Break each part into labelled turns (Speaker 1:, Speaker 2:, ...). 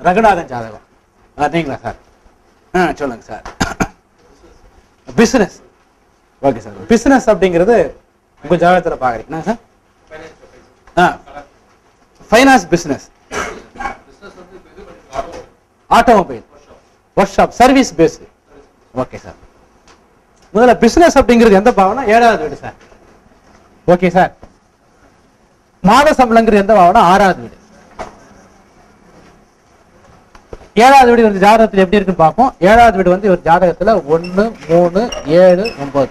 Speaker 1: ரகுநாதன் ஜாதகம் ஆ, நீங்களா சார் ஆ சொல்லுங்க sir business okay sir business அப்படிங்கிறது உங்க ஜாதகத்துல பாக்குறீங்க என்ன சார் ஆ finance business automobile workshop service based okay sir முதல்ல பிசினஸ் அப்படிங்கிறது எந்த பாவனா ஏழாவது வீடு சார் ஓகே சார் மாத சம்பளங்கிறது எந்த பாவனா ஆறாவது வீடு ஏழாவது வீடு வந்து ஜாதகத்துல எப்படி இருக்குன்னு பார்ப்போம் ஏழாவது வீடு வந்து ஒரு ஜாதகத்துல ஒன்னு மூணு ஏழு ஒன்பது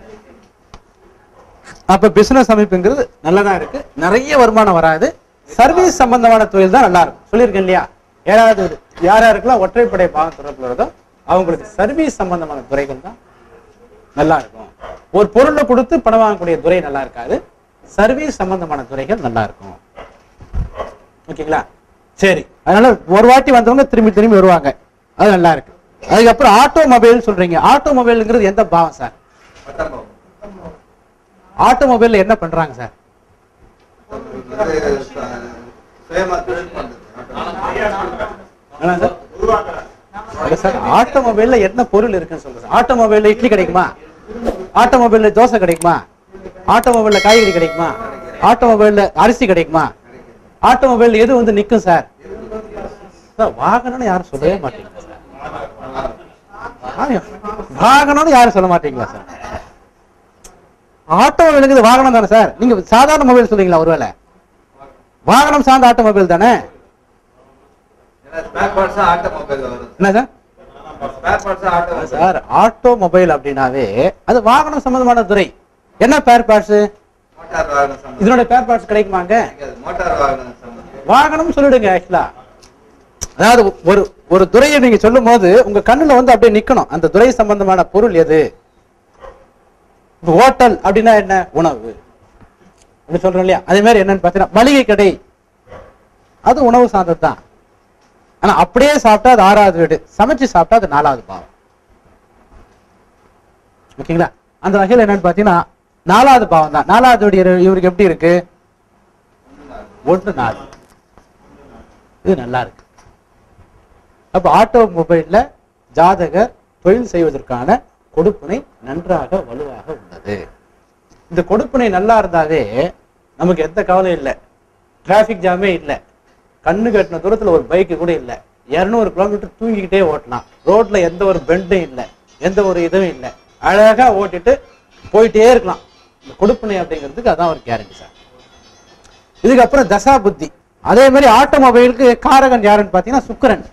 Speaker 1: அப்ப பிசினஸ் அமைப்புங்கிறது நல்லதா இருக்கு நிறைய வருமானம் வராது சர்வீஸ் சம்பந்தமான தொழில் தான் நல்லா இருக்கும் சொல்லியிருக்கேன் இல்லையா ஏழாவது வீடு யார் யாருக்கெல்லாம் ஒற்றைப்படை பாகம் தொடர்புல வருதோ அவங்களுக்கு சர்வீஸ் சம்பந்தமான துறைகள் தான் நல்லா இருக்கும் ஒரு பொருளை கொடுத்து பணம் வாங்கக்கூடிய துறை நல்லா இருக்காது சர்வீஸ் சம்பந்தமான துறைகள் நல்லா இருக்கும் ஓகேங்களா சரி அதனால ஒரு வாட்டி வந்தவங்க திரும்பி திரும்பி வருவாங்க அது நல்லா இருக்கு அதுக்கப்புறம் ஆட்டோமொபைல் சொல்றீங்க ஆட்டோமொபைல்ங்கிறது எந்த பாவம் சார் ஆட்டோமொபைல்ல என்ன பண்றாங்க சார்
Speaker 2: சுயமா தொழில் பண்றது
Speaker 1: என்ன சார் இல்ல சார் ஆட்டோமொபைல்ல என்ன பொருள் இருக்குன்னு சொல்லுங்க சார் ஆட்டோமொபைல்ல இட்லி கிடைக்குமா ஆட்டோமொபைல்ல தோசை கிடைக்குமா ஆட்டோமொபைல்ல காய்கறி கிடைக்குமா ஆட்டோமொபைல்ல அரிசி கிடைக்குமா ஆட்டோமொபைல் எது வந்து நிக்கும் சார் சார் வாகனம்னு யாரும் சொல்லவே மாட்டீங்களா சார் ஆ, வாகனம்னு யாரும் சொல்ல மாட்டீங்களா சார் ஆட்டோமொபைலுங்கிறது வாகனம் தானே சார் நீங்க சாதாரண மொபைல் சொல்றீங்களா ஒருவேளை வாகனம் சார்ந்த ஆட்டோமொபைல் தானே
Speaker 2: ஏன்னா ஸ்பேர் பார்ட்ஸா ஆட்டோமொபைல் வருது
Speaker 1: என்ன சார்
Speaker 2: ஸ்பேர் பார்ட்ஸா ஆட்டோமொபைல்
Speaker 1: சார் ஆட்டோமொபைல் அப்படின்னாவே அது வாகனம் சம்பந்தமான துறை என்ன பேர் பார்ட்ஸ்
Speaker 2: மோட்டார் வாகனம் சம்பந்தம்
Speaker 1: இதனுடைய பேர் பார்ட்ஸ் கிடைக்குமாங்க
Speaker 2: மோட்டார் வாகனம் சம்பந்தம்
Speaker 1: வாகனம் சொல்லிடுங்க ஆக்சுவலா அதாவது ஒரு ஒரு துறையை நீங்க சொல்லும் போது உங்க கண்ணுல வந்து அப்படியே நிக்கணும் அந்த துறை சம்பந்தமான பொருள் எது இப்ப ஹோட்டல் அப்படின்னா என்ன உணவு அப்படி சொல்றோம் இல்லையா அதே மாதிரி என்னன்னு பார்த்தீங்கன்னா மளிகை கடை அது உணவு சார்ந்தது தான் ஆனா அப்படியே சாப்பிட்டா அது ஆறாவது வீடு சமைச்சு சாப்பிட்டா அது நாலாவது பாவம் ஓகேங்களா அந்த வகையில் என்னன்னு பார்த்தீங்கன்னா நாலாவது பாவம் தான் நாலாவது வீடு இவரு- இவருக்கு எப்படி இருக்கு ஒன்று நாலு இது நல்லா இருக்கு அப்ப ஆட்டோமொபைல்ல ஜாதகர் தொழில் செய்வதற்கான கொடுப்பினை நன்றாக வலுவாக உள்ளது இந்த கொடுப்பினை நல்லா இருந்தாவே நமக்கு எந்த கவலையும் இல்லை டிராஃபிக் ஜாமே இல்லை கண்ணு கட்டின தூரத்துல ஒரு பைக்கு கூட இல்லை இரநூறு கிலோமீட்டர் தூங்கிக்கிட்டே ஓட்டலாம் ரோட்ல எந்த ஒரு பெண்டும் இல்லை எந்த ஒரு இதுவும் இல்லை அழகா ஓட்டிட்டு போயிட்டே இருக்கலாம் இந்த கொடுப்பினை அப்படிங்கிறதுக்கு அதான் ஒரு கேரண்டி சார் இதுக்கப்புறம் தசா புத்தி அதே மாதிரி ஆட்டோமொபைலுக்கு காரகன் யாருன்னு பார்த்தீங்கன்னா சுக்கிரன்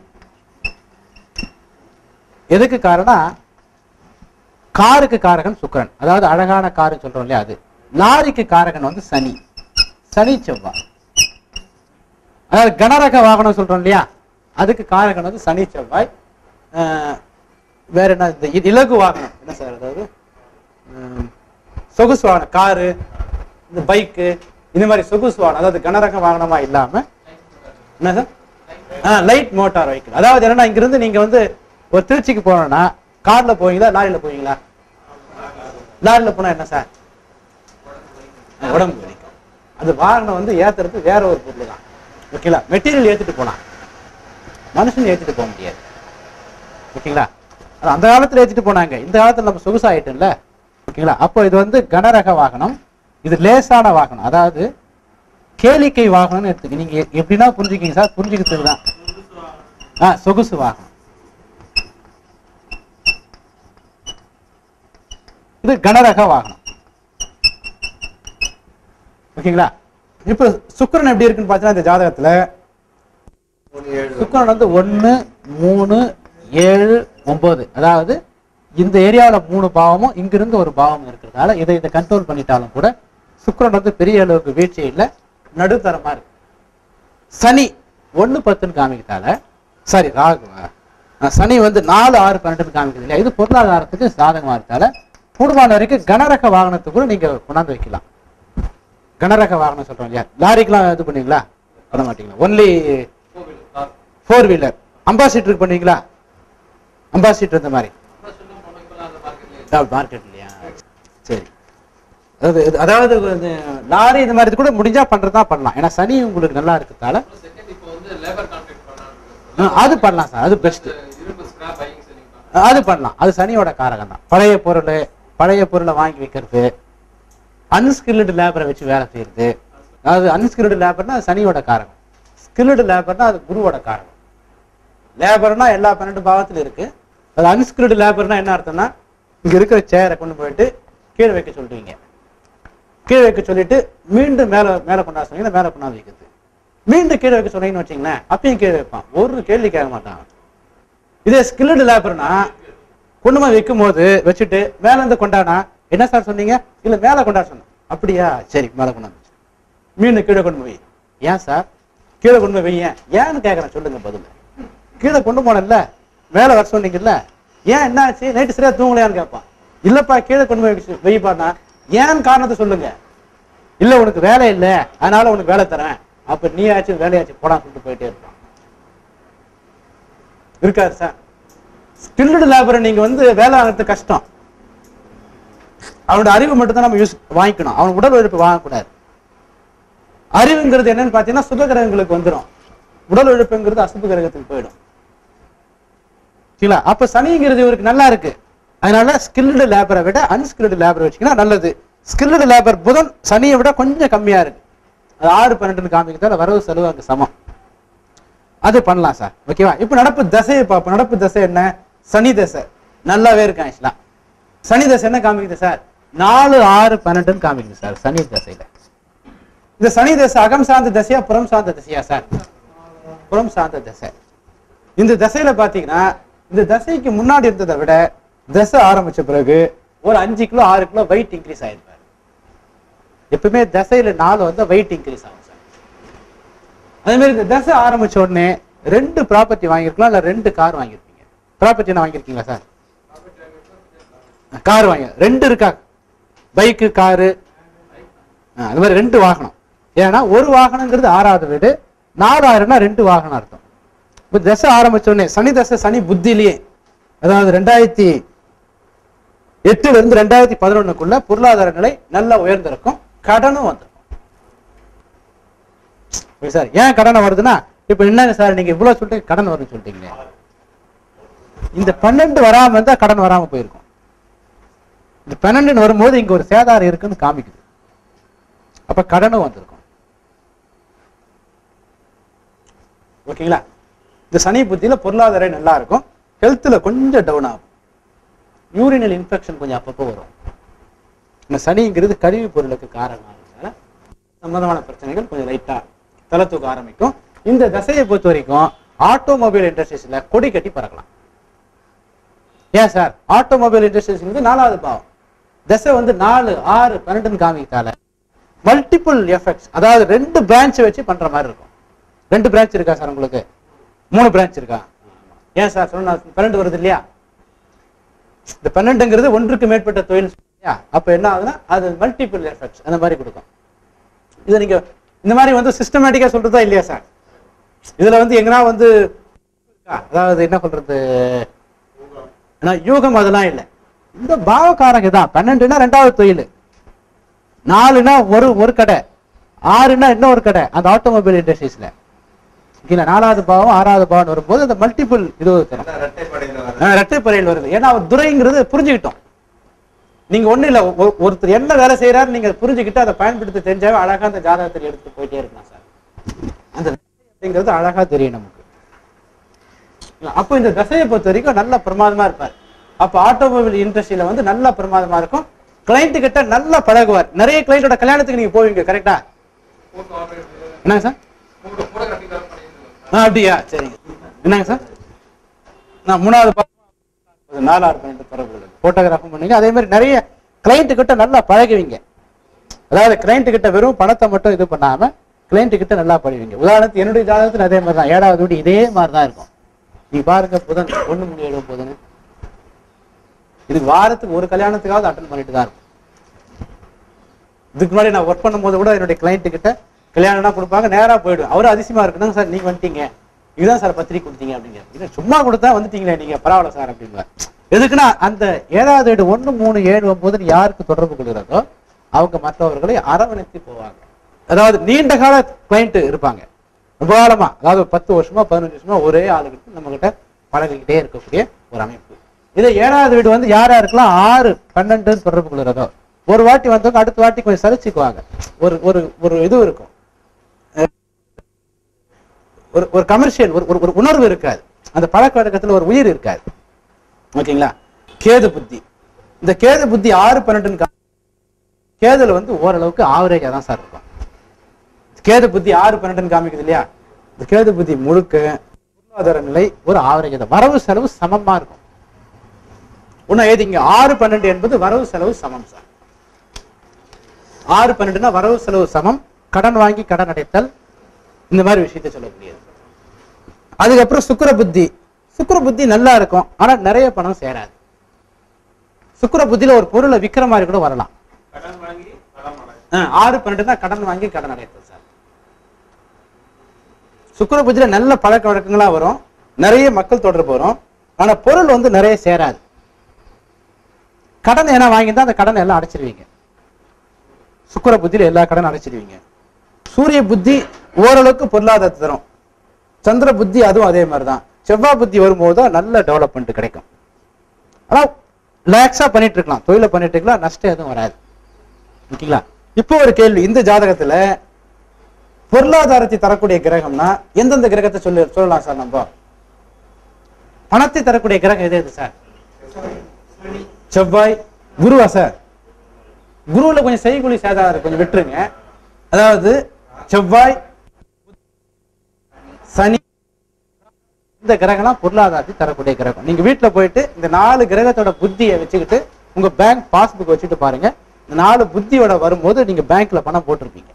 Speaker 1: எதுக்கு காரணம் காருக்கு காரகன் சுக்கிரன் அதாவது அழகான காருன்னு சொல்றோம் இல்லையா அது லாரிக்கு காரகன் வந்து சனி சனி செவ்வாய் அதாவது கனரக வாகனம் சொல்றோம் இல்லையா அதுக்கு காரகன் வந்து சனி செவ்வாய் அஹ், வேற என்ன இந்த இ- இலகு வாகனம் என்ன சார் அதாவது உம், சொகுசு வாகனம் காரு இந்த பைக்கு இந்த மாதிரி சொகுசு வாகனம் அதாவது கனரக வாகனமா இல்லாம என்ன சார் ஆ லைட் மோட்டார் வெஹிக்கிள் அதாவது என்னன்னா இங்கிருந்து நீங்க வந்து ஒரு திருச்சிக்கு போனோம்னா கார்ல போவீங்களா லாரியில போவீங்களா லாரியில போனா என்ன சார் ஆ, உடம்பு வலிக்கும் அது வாகனம் வந்து ஏத்துறது வேற ஒரு பொருள் தான் ஓகேங்களா மெட்டீரியல் ஏத்திட்டு போலாம் மனுஷன் ஏத்திட்டு போக முடியாது ஓகேங்களா அது அந்த காலத்துல ஏத்திட்டு போனாங்க இந்த காலத்துல நம்ம சொகுசாயிட்டோம்ல ஓகேங்களா அப்போ இது வந்து கனரக வாகனம் இது லேசான வாகனம் அதாவது கேளிக்கை வாகனம்னு எடுத்துக்க நீங்க எ- எப்படின்னா புரிஞ்சுக்கிங்க சார் புரிஞ்சுக்கிறது தான் ஆ சொகுசு வாகனம் இது கனரக வாகனம் ஓகேங்களா இப்போ சுக்கிரன் எப்படி இருக்குன்னு பார்த்தீங்கன்னா இந்த ஜாதகத்துல
Speaker 2: மூணு ஏழு
Speaker 1: சுக்கிரன் வந்து ஒன்று மூணு ஏழு ஒன்பது அதாவது இந்த ஏரியாவில் மூணு பாவமும் இங்கிருந்து ஒரு பாவமும் இருக்கிறதுனால இதை இதை கண்ட்ரோல் பண்ணிட்டாலும் கூட சுக்கிரன் வந்து பெரிய அளவுக்கு வீழ்ச்சி இல்லை நடுத்தரமா இருக்கு சனி ஒன்று பத்துன்னு காமிக்கிறதால சாரி ராகுவா அஹ் சனி வந்து நாலு ஆறு பன்னெண்டுன்னு காமிக்கிறது இல்லையா இது பொருளாதாரத்துக்கு சாதகமா இருக்கால கூடுமான வரைக்கும் கனரக வாகனத்துக்கு கூட நீங்க கொண்டாந்து வைக்கலாம் கனரக வாகனம் சொல்றோம் இல்லையா லாரிக்கெல்லாம் இது பண்ணுவீங்களா பண்ண மாட்டீங்களா ஒன்லி ஃபோர் வீலர் அம்பாசிடருக்கு பண்ணுவீங்களா அம்பாசிடர் இந்த மாதிரி மார்க்கெட் இல்லையா சரி அதாவது இது- அதாவது இந்த லாரி இந்த மாதிரி இது கூட முடிஞ்சா பண்றதா பண்ணலாம் ஏன்னா சனி உங்களுக்கு நல்லா இருக்கிறதால ஆ, அது பண்ணலாம் சார் அது பெஸ்ட்
Speaker 2: இரும்பு ஸ்கிராப் பையிங் சொன்னீங்க
Speaker 1: அது பண்ணலாம் அது சனியோட காரகம் தான் பழைய பொருள் பழைய பொருளை வாங்கி வைக்கிறது அன்ஸ்கில்டு லேபரை வச்சு வேலை செய்யறது அதாவது அன்ஸ்கில்டு லேபர்னா அது சனியோட காரகம் ஸ்கில்டு லேபர்னா அது குருவோட காரகம் லேபர்னா எல்லா பன்னெண்டு பாவத்திலும் இருக்கு அது அன்ஸ்கில்டு லேபர்னா என்ன அர்த்தம்னா இங்க இருக்கிற சேரை கொண்டு போயிட்டு கீழே வைக்க சொல்றீங்க கீழே வைக்க சொல்லிட்டு மீண்டும் மேல மேல கொண்டா சொன்னீங்கன்னா மேல கொண்டாந்து வைக்கிறது மீண்டும் கீழே வைக்க சொன்னீங்கன்னு வச்சீங்களேன் அப்பயும் கீழே வைப்பான் ஒரு கேள்வி கேட்க மாட்டான் இதே ஸ்கில்டு லேபர்னா கொண்டு போய் வைக்கும் போது வச்சுட்டு மேல இருந்து கொண்டானா என்ன சார் சொன்னீங்க இல்ல மேல கொண்டா சொன்னேன் அப்படியா சரி மேல கொண்டாந்து வச்சு. மீண்டும் கீழே கொண்டு போய் ஏன் சார் கீழே கொண்டு போய் வையேன் ஏன்னு கேக்குறேன் சொல்லுங்க பதில் கீழே கொண்டு போனேன்ல மேல வர சொன்னீங்கல்ல ஏன் என்ன ஆச்சு நைட்டு சரியா தூங்கலையான்னு கேட்பான் இல்லப்பா கீழே கொண்டு போய் வச்சு- வைப்பானா ஏன் காரணத்தை சொல்லுங்க இல்ல உனக்கு வேலை இல்ல அதனால உனக்கு வேலை தரேன் அப்ப நீ ஆச்சு வேலையாச்சு போடா சொல்லிட்டு போயிட்டே இருப்பான் இருக்காரு சார் ஸ்கில்டு லேபரை நீங்க வந்து வேலை ஆகிறது கஷ்டம் அவனோட அறிவு மட்டும் தான் நம்ம யூஸ் வாங்கிக்கணும் அவன் உடல் உழைப்பு வாங்கக்கூடாது அறிவுங்கிறது என்னன்னு பார்த்தீங்கன்னா சுப கிரகங்களுக்கு வந்துடும் உடல் உழைப்புங்கிறது அசுப கிரகத்துக்கு போயிடும் சரிங்களா அப்ப சனிங்கிறது இவருக்கு நல்லா இருக்கு அதனால ஸ்கில்டு லேபரை விட அன்ஸ்கில்டு லேபரை வச்சீங்கன்னா நல்லது ஸ்கில்டு லேபர் புதன் சனியை விட கொஞ்சம் கம்மியா இருக்கு அது ஆறு பன்னெண்டுன்னு காமிக்கிறதால வரவு செலவு அங்க சமம் அது பண்ணலாம் சார் ஓகேவா இப்போ நடப்பு தசையை பார்ப்போம் நடப்பு தசை என்ன சனி தசை நல்லாவே இருக்கு ஆக்சுவலா சனி தசை என்ன காமிக்குது சார் நாலு ஆறு பன்னெண்டுன்னு காமிக்குது சார் சனி தசையில இந்த சனி தசை அகம் சார்ந்த தசையா புறம் சார்ந்த தசையா சார் புறம் சார்ந்த தசை இந்த தசையில பாத்தீங்கன்னா இந்த தசைக்கு முன்னாடி இருந்ததை விட தசை ஆரம்பிச்ச பிறகு ஒரு அஞ்சு கிலோ ஆறு கிலோ வெயிட் இன்க்ரீஸ் ஆயிருப்பாரு எப்பவுமே தசையில நாலு வந்து வெயிட் இன்க்ரீஸ் ஆகும் சார் அதே மாதிரி இந்த தசை ஆரம்பிச்ச உடனே ரெண்டு ப்ராப்பர்ட்டி வாங்கியிருக்கலாம் இல்ல ரெண்டு கார் வாங்கியிருப்பீங்க ப்ராப்பர்ட்டி என்ன வாங்கியிருக்கீங்களா சார் கார் வாங்கி ரெண்டு இருக்கா பைக்கு காரு அது மாதிரி ரெண்டு வாகனம் ஏன்னா ஒரு வாகனங்கிறது ஆறாவது வீடு நாலாயிரம்னா ரெண்டு வாகனம் அர்த்தம் இப்போ தசை ஆரம்பிச்ச உடனே சனி தசை சனி புத்திலேயே அதாவது ரெண்டாயிரத்தி எட்டுல இருந்து ரெண்டாயிரத்தி பதினொன்னுக்குள்ள பொருளாதார நிலை நல்லா உயர்ந்திருக்கும் கடனும் வந்திருக்கும் ஓகே சார் ஏன் கடனை வருதுன்னா இப்ப என்னங்க சார் நீங்க இவ்வளவு சொல்லிட்டு கடன் வரும்னு சொல்லிட்டீங்களே இந்த பன்னெண்டு வராம இருந்தா கடன் வராம போயிருக்கும் இந்த பன்னெண்டுன்னு வரும்போது இங்க ஒரு சேதாரம் இருக்குன்னு காமிக்குது அப்ப கடனும் வந்திருக்கும் ஓகேங்களா இந்த சனி புத்தியில பொருளாதாரம் நல்லா இருக்கும் ஹெல்த்ல கொஞ்சம் டவுன் ஆகும் யூரினல் இன்ஃபெக்ஷன் கொஞ்சம் அப்பப்போ வரும் இந்த சனிங்கிறது கழிவு பொருளுக்கு காரணம் ஆகுதுனால சம்பந்தமான பிரச்சனைகள் கொஞ்சம் லைட்டா தலை தூக்க ஆரம்பிக்கும் இந்த தசையை பொறுத்த வரைக்கும் ஆட்டோமொபைல் இண்டஸ்ட்ரீஸ்ல கொடி கட்டி பறக்கலாம் ஏன் சார் ஆட்டோமொபைல் இண்டஸ்ட்ரீஸ் வந்து நாலாவது பாவம் தசை வந்து நாலு ஆறு பன்னெண்டுன்னு காமித்தால மல்டிபிள் எஃபெக்ட்ஸ் அதாவது ரெண்டு பிரான்ச் வச்சு பண்ற மாதிரி இருக்கும் ரெண்டு பிரான்ச் இருக்கா சார் உங்களுக்கு மூணு பிரான்ச் இருக்கா ஏன் சார் சொன்னா பன்னெண்டு வருது இல்லையா இந்த பன்னெண்டுங்கிறது ஒன்றுக்கு மேற்பட்ட தொழில் இல்லையா அப்ப என்ன ஆகுதுன்னா அது மல்டிபிள் எஃபெக்ட்ஸ் அந்த மாதிரி கொடுக்கும் இதை நீங்க இந்த மாதிரி வந்து சிஸ்டமேட்டிக்கா சொல்றதா இல்லையா சார் இதுல வந்து எங்கன்னா வந்து இருக்கா? அதாவது என்ன சொல்றது ஏன்னா யூகம் அதெல்லாம் இல்லை இந்த பாவக்காரங்க தான் பன்னெண்டுனா ரெண்டாவது தொழில் நாலுனா ஒரு ஒரு கடை ஆறுனா இன்னொரு கடை அந்த ஆட்டோமொபைல் இண்டஸ்ட்ரீஸ்ல இல்ல நாலாவது பாவம் ஆறாவது பாவம் வரும்போது அந்த மல்டிபிள் இது தரும்
Speaker 2: எல்லாம் ரெட்டைப்படையில வர
Speaker 1: ஆஹ் இரட்டைப்பறையில் வருது ஏன்னா அவர் துரைங்கிறது புரிஞ்சுக்கிட்டோம் நீங்க ஒண்ணு இல்ல ஒ- ஒருத்தர் என்ன வேலை செய்யறாரு நீங்க புரிஞ்சுக்கிட்டு அதை பயன்படுத்த தெரிஞ்சாவே அழகா அந்த ஜாதகத்தை எடுத்து போயிட்டே இருக்கலாம் சார் அந்த அப்படிங்கிறது அழகா தெரியும் நமக்கு அப்போ இந்த தசையை பொறுத்த வரைக்கும் நல்ல பிரமாதமா இருப்பார் அப்ப ஆட்டோமொபைல் இண்டஸ்ட்ரியில வந்து நல்ல பிரமாதமா இருக்கும் கிளைண்ட் கிட்ட நல்லா பழகுவார் நிறைய கிளைண்டோட கல்யாணத்துக்கு நீங்க போவீங்க கரெக்டா
Speaker 2: போட்டோ ஆபரேட்டர்
Speaker 1: என்னங்க சார்
Speaker 2: போட்டோ போட்டோகிராஃபி தான் பண்ணிட்டு
Speaker 1: ஆ அப்படியா சரிங்க என்னங்க சார் நான் மூணாவது பா- நாலாவது பன்னெண்டு பரவாயில்ல போட்டோகிராஃபும் பண்ணீங்க அதே மாதிரி நிறைய கிளைண்ட் கிட்ட நல்லா பழகுவீங்க அதாவது கிளைண்ட் கிட்ட வெறும் பணத்தை மட்டும் இது பண்ணாம கிளைண்ட் கிட்ட நல்லா பழகுவீங்க உதாரணத்துக்கு என்னுடைய ஜாதகத்துல அதே மாதிரி தான் ஏழாவது வீடு இதே மாதிரி தான் இருக்கும் நீ பாருங்க புதன் ஒண்ணு மணி ஏழு புதன் இது வாரத்துக்கு ஒரு கல்யாணத்துக்காவது அட்டன் பண்ணிட்டு தான் இருக்கும் இதுக்கு முன்னாடி நான் ஒர்க் பண்ணும்போது கூட என்னுடைய கிளைண்ட் கிட்ட கல்யாணம்னா கொடுப்பாங்க நேரா போயிடுவேன் அவரும் அதிசயமா இருக்குதாங்க சார் நீங்க வந்துட்டீங்க இதுதான் சார் பத்திரிக்கை கொடுத்தீங்க அப்படிங்க இது சும்மா கொடுத்தா வந்துட்டீங்களே நீங்க பரவாயில்ல சார் அப்படிங்க எதுக்குன்னா அந்த ஏழாவது வீடு ஒண்ணு மூணு ஏழு ஒன்பதுன்னு யாருக்கு தொடர்பு கொள்கிறதோ அவங்க மற்றவர்களை அரவணைத்து போவாங்க அதாவது நீண்ட கால கிளைண்ட் இருப்பாங்க ரொம்ப காலமா அதாவது ஒரு பத்து வருஷமா பதினஞ்சு வருஷமா ஒரே ஆளுகிட்ட நம்ம கிட்ட பழகிக்கிட்டே இருக்கக்கூடிய ஒரு அமைப்பு இது ஏழாவது வீடு வந்து யார் யாருக்கெல்லாம் ஆறு பன்னெண்டு தொடர்பு கொள்கிறதோ ஒரு வாட்டி வந்தவங்க அடுத்த வாட்டி கொஞ்சம் சலிச்சுக்குவாங்க ஒரு ஒரு ஒரு இது இருக்கும் ஒரு ஒரு கமர்ஷியல் ஒரு ஒரு- ஒரு உணர்வு இருக்காது அந்த பழக்க வழக்கத்துல ஒரு உயிர் இருக்காது ஓகேங்களா கேது புத்தி இந்த கேது புத்தி ஆறு பன்னெண்டுன்னு கா- கேதுல வந்து ஓரளவுக்கு ஆவரேஜா தான் சார் இருக்கும் கேது புத்தி ஆறு பன்னெண்டுன்னு காமிக்குது இல்லையா இந்த கேது புத்தி முழுக்க பொருளாதார நிலை ஒரு ஆவரேஜ் தான் வரவு செலவு சமமா இருக்கும் இன்னும் ஏது இங்க ஆறு பன்னெண்டு என்பது வரவு செலவு சமம் சார் ஆறு பன்னெண்டுனா வரவு செலவு சமம் கடன் வாங்கி கடன் அடைத்தல் இந்த மாதிரி விஷயத்தை சொல்லக்கூடியது அதுக்கப்புறம் சுக்கிர புத்தி சுக்கிர புத்தி நல்லா இருக்கும் ஆனா நிறைய பணம் சேராது சுக்கிர புத்தியில ஒரு பொருளை விக்கிற மாதிரி கூட வரலாம்
Speaker 2: கடன் வாங்கி கடன் அடை
Speaker 1: ஆ, ஆறு பன்னெண்டு தான் கடன் வாங்கி கடன் அடைத்தல் சார் சுக்கிர புத்தியில நல்ல பழக்க வழக்கங்களா வரும் நிறைய மக்கள் தொடர்பு வரும் ஆனா பொருள் வந்து நிறைய சேராது கடன் ஏன்னா வாங்கியிருந்தா அந்த கடன் எல்லாம் அடைச்சிருவீங்க சுக்கிர புத்தியில எல்லா கடன் அடைச்சிருவீங்க சூரிய புத்தி ஓரளவுக்கு பொருளாதாரத்தை தரும் சந்திர புத்தி அதுவும் அதே மாதிரி தான் செவ்வாய் புத்தி வரும்போது தான் நல்ல டெவலப்மெண்ட் கிடைக்கும் ஆனா ரிலாக்ஸா பண்ணிட்டு இருக்கலாம் தொழிலை பண்ணிட்டு இருக்கலாம் நஷ்டம் எதுவும் வராது ஓகேங்களா இப்போ ஒரு கேள்வி இந்த ஜாதகத்துல பொருளாதாரத்தை தரக்கூடிய கிரகம்னா எந்தெந்த கிரகத்தை சொல்லி சொல்லலாம் சார் நம்ம பணத்தை தரக்கூடிய கிரகம் எது எது சார் செவ்வாய் குருவா சார் குருவுல கொஞ்சம் செய்கூலி சேதாரம் கொஞ்சம் விட்டுருங்க அதாவது செவ்வாய் சனி இந்த கிரகம்லாம் பொருளாதாரத்தை தரக்கூடிய கிரகம் நீங்க வீட்டுல போயிட்டு இந்த நாலு கிரகத்தோட புத்தியை வச்சுக்கிட்டு உங்க பேங்க் பாஸ்புக் வச்சுட்டு பாருங்க இந்த நாலு புத்தியோட வரும்போது நீங்க பேங்க்ல பணம் போட்டிருப்பீங்க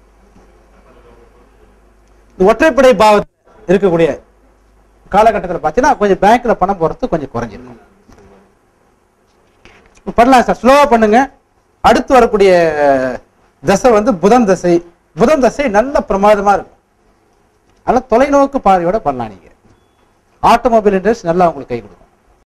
Speaker 1: இந்த ஒற்றைப்படை பாவத்தில் இருக்கக்கூடிய காலகட்டத்தில் பார்த்தீங்கன்னா கொஞ்சம் பேங்க்ல பணம் போறது கொஞ்சம் குறைஞ்சிருக்கும் பண்ணலாம் சார் ஸ்லோவா பண்ணுங்க அடுத்து வரக்கூடிய தசை வந்து புதன் தசை புதன் தசை நல்ல பிரமாதமா இருக்கும் அதனால தொலைநோக்கு பார்வையோட பண்ணலாம் நீங்க ஆட்டோமொபைல் இண்டஸ்ட்ரி நல்லா உங்களுக்கு கை கொடுக்கும்